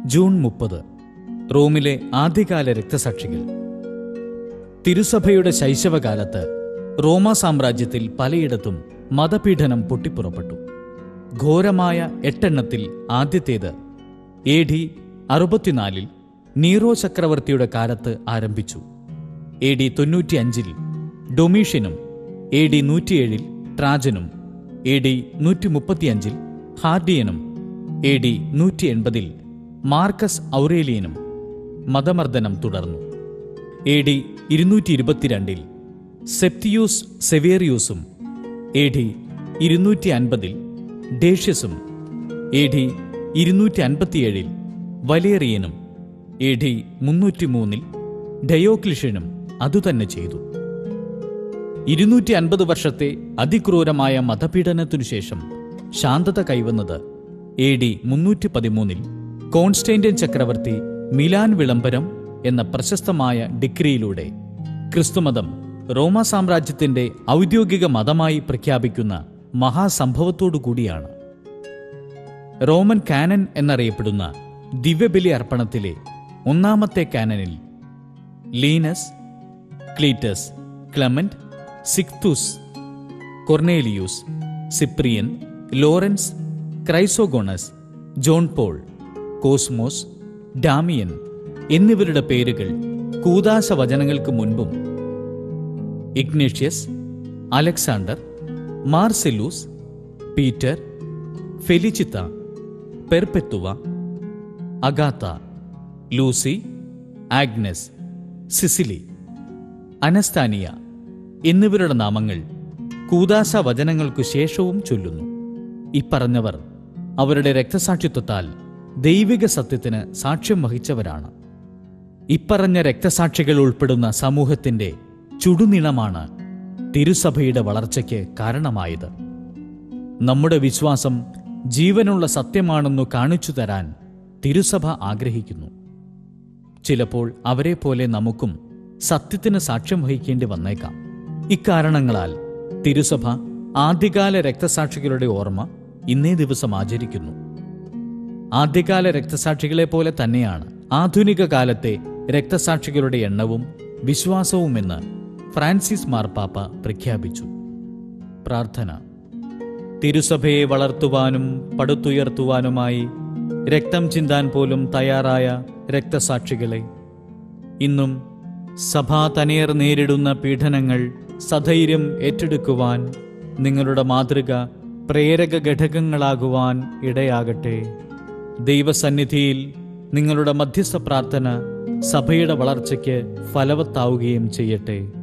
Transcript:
June മുപ്പത് റോമിലെ ആദ്യകാല രക്തസാക്ഷികൾ തിരുസഭയുടെ ശൈശവകാലത്ത് റോമ സാമ്രാജ്യത്തിൽ പലയിടത്തും മതപീഡനം പൊട്ടിപ്പുറപ്പെട്ടു ഘോരമായ എട്ടെണ്ണത്തിൽ ആദ്യത്തേത് എ ഡി അറുപത്തിനാലിൽ നീറോ ചക്രവർത്തിയുടെ കാലത്ത് ആരംഭിച്ചു എ ഡി തൊണ്ണൂറ്റിയഞ്ചിൽ ഡൊമീഷ്യനും എ ഡി നൂറ്റിയേഴിൽ ട്രാജനും എ ഡി നൂറ്റി മുപ്പത്തിയഞ്ചിൽ ഹാർഡിയനും എ ഡി നൂറ്റി എൺപതിൽ മാർക്കസ് ഔറേലിയനും മതമർദ്ദനം തുടർന്നു എ ഡി ഇരുന്നൂറ്റി ഇരുപത്തിരണ്ടിൽ സെപ്തിയൂസ് സെവേറിയൂസും എ ഡി ഇരുന്നൂറ്റി അൻപതിൽ ഡേഷ്യസും എ ഡി ഇരുന്നൂറ്റി അൻപത്തിയേഴിൽ വലേറിയനും എ ഡി മുന്നൂറ്റി മൂന്നിൽ ഡയോക്ലിഷ്യനും അതുതന്നെ ചെയ്തു ഇരുന്നൂറ്റി അൻപത് വർഷത്തെ അതിക്രൂരമായ മതപീഡനത്തിനു ശേഷം ശാന്തത കൈവന്നത് എ ഡി മുന്നൂറ്റി പതിമൂന്നിൽ കോൺസ്റ്റൈന്റൈൻ ചക്രവർത്തി മിലാൻ വിളംബരം എന്ന പ്രശസ്തമായ ഡിഗ്രിയിലൂടെ ക്രിസ്തുമതം റോമ സാമ്രാജ്യത്തിന്റെ ഔദ്യോഗിക മതമായി പ്രഖ്യാപിക്കുന്ന മഹാസംഭവത്തോടു കൂടിയാണ് റോമൻ കാനൻ എന്നറിയപ്പെടുന്ന ദിവ്യബലി അർപ്പണത്തിലെ ഒന്നാമത്തെ കാനനിൽ Linus Cletus Clement Sixtus Cornelius Cyprian Lawrence Chrysogonus John Paul Cosmas Damian എന്നിവരുടെ പേരുകൾ കൂതാശ വചനങ്ങൾക്ക് മുൻപും Ignatius Alexander Marcellus Peter Felicitas Perpetua Agatha Lucy Agnes Cecily Anastasia എന്നിവരുടെ നാമങ്ങൾ കൂതാശ വചനങ്ങൾക്കു ശേഷവും ചൊല്ലുന്നു ഇപ്പറഞ്ഞവർ അവരുടെ രക്തസാക്ഷിത്വത്താൽ ദൈവിക സത്യത്തിന് സാക്ഷ്യം വഹിച്ചവരാണ് ഇപ്പറഞ്ഞ രക്തസാക്ഷികൾ ഉൾപ്പെടുന്ന സമൂഹത്തിന്റെ ചുടുനിണമാണ് തിരുസഭയുടെ വളർച്ചയ്ക്ക് കാരണമായത് നമ്മുടെ വിശ്വാസം ജീവനുള്ള സത്യമാണെന്നു കാണിച്ചു തരാൻ തിരുസഭ ആഗ്രഹിക്കുന്നു ചിലപ്പോൾ അവരെ പോലെ നമുക്കും സത്യത്തിന് സാക്ഷ്യം വഹിക്കേണ്ടി വന്നേക്കാം ഇക്കാരണങ്ങളാൽ തിരുസഭ ആദ്യകാല രക്തസാക്ഷികളുടെ ഓർമ്മ ഇന്നേ ദിവസം ആചരിക്കുന്നു ആദ്യകാല രക്തസാക്ഷികളെ പോലെ തന്നെയാണ് ആധുനിക കാലത്തെ രക്തസാക്ഷികളുടെ എണ്ണവും വിശ്വാസവുമെന്ന് ഫ്രാൻസിസ് മാർപ്പാപ്പ പ്രഖ്യാപിച്ചു പ്രാർത്ഥന തിരുസഭയെ വളർത്തുവാനും പടുത്തുയർത്തുവാനുമായി രക്തം ചിന്താൻ പോലും തയ്യാറായ രക്തസാക്ഷികളെ ഇന്നും സഭാ തനിയർ നേരിടുന്ന പീഡനങ്ങൾ സധൈര്യം ഏറ്റെടുക്കുവാൻ നിങ്ങളുടെ മാതൃക പ്രേരക ഘടകങ്ങളാകുവാൻ ഇടയാകട്ടെ ദൈവസന്നിധിയിൽ നിങ്ങളുടെ മധ്യസ്ഥ പ്രാർത്ഥന സഭയുടെ വളർച്ചയ്ക്ക് ഫലവത്താവുകയും ചെയ്യട്ടെ